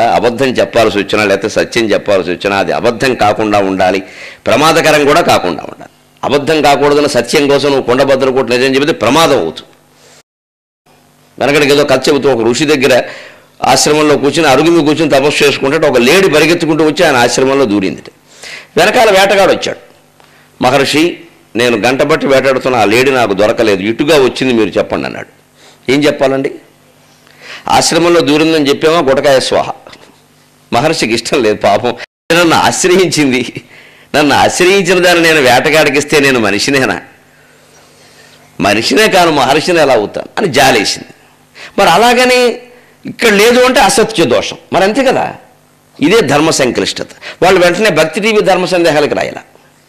అబద్ధం చెప్పాల్సి వచ్చినా లేకపోతే సత్యం చెప్పాల్సి వచ్చినా అది అబద్ధం కాకుండా ఉండాలి ప్రమాదకరం కూడా కాకుండా ఉండాలి అబద్ధం కాకూడదని సత్యం కోసం నువ్వు కొండబద్దలు కూడా నిజం చెబితే ప్రమాదం అవుతుంది వెనకడికి ఏదో కథ చెబుతూ ఒక ఋషి దగ్గర ఆశ్రమంలో కూర్చుని అరుగు మీద కూర్చుని తపస్సు చేసుకుంటే ఒక లేడి పరిగెత్తుకుంటూ వచ్చి ఆయన ఆశ్రమంలో దూరింది వెనకాల వేటగాడు వచ్చాడు మహర్షి నేను గంట బట్టి వేటాడుతున్న ఆ లేడి నాకు దొరకలేదు ఇటుగా వచ్చింది మీరు చెప్పండి అన్నాడు ఏం చెప్పాలండి ఆశ్రమంలో దూరిందని చెప్పామా గుటకాయ స్వాహ మహర్షికి ఇష్టం లేదు పాపం నన్ను ఆశ్రయించింది నన్ను ఆశ్రయించిన దాన్ని నేను వేటగాడికిస్తే నేను మనిషినేనా మనిషినే కాను మహర్షిని ఎలా అవుతాను అని జాలేసింది మరి అలాగని ఇక్కడ లేదు అంటే అసత్య దోషం మరి అంతే కదా ఇదే ధర్మ సంక్లిష్టత వాళ్ళు వెంటనే భక్తి టీవీ ధర్మ సందేహాలకు రాయాల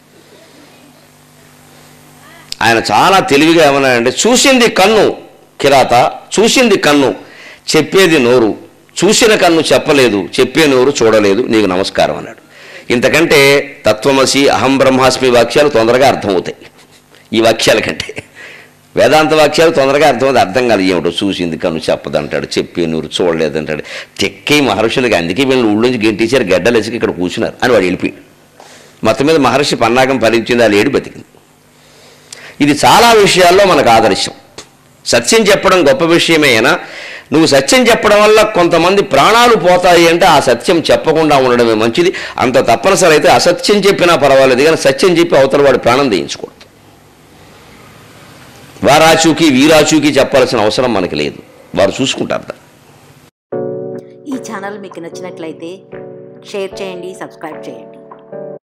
ఆయన చాలా తెలివిగా ఏమన్నాడంటే చూసింది కన్ను కిరాత చూసింది కన్ను చెప్పేది నోరు చూసిన కన్ను చెప్పలేదు చెప్పే నోరు చూడలేదు నీకు నమస్కారం అన్నాడు ఇంతకంటే తత్వమసి అహం బ్రహ్మాస్మి వాక్యాలు తొందరగా అర్థమవుతాయి ఈ వాక్యాల కంటే వేదాంత వాక్యాలు తొందరగా అర్థమవుతుంది అర్థం కాదు ఏమిటో చూసింది కన్ను చెప్పదంటాడు చెప్పే నూరు చూడలేదంటాడు తెక్కే మహర్షులకి అందుకే వీళ్ళు ఊళ్ళోంచి గెంటేశారు గడ్డలు వేసి ఇక్కడ కూర్చున్నారు అని వాడు వెళ్ళిపోయాడు మొత్తం మీద మహర్షి పన్నాగం ఫలించింది ఆ లేడి బతికింది ఇది చాలా విషయాల్లో మనకు ఆదర్శం సత్యం చెప్పడం గొప్ప విషయమేనా నువ్వు సత్యం చెప్పడం వల్ల కొంతమంది ప్రాణాలు పోతాయి అంటే ఆ సత్యం చెప్పకుండా ఉండడమే మంచిది అంత తప్పనిసరి అయితే అసత్యం చెప్పినా పర్వాలేదు కానీ సత్యం చెప్పి అవతల వాడి ప్రాణం తీయించకూడదు వారాచూకి వీరాచూకి చెప్పాల్సిన అవసరం మనకి లేదు వారు చూసుకుంటారు దాన్ని. ఈ ఛానల్ మీకు నచ్చినట్లయితే షేర్ చేయండి సబ్స్క్రైబ్ చేయండి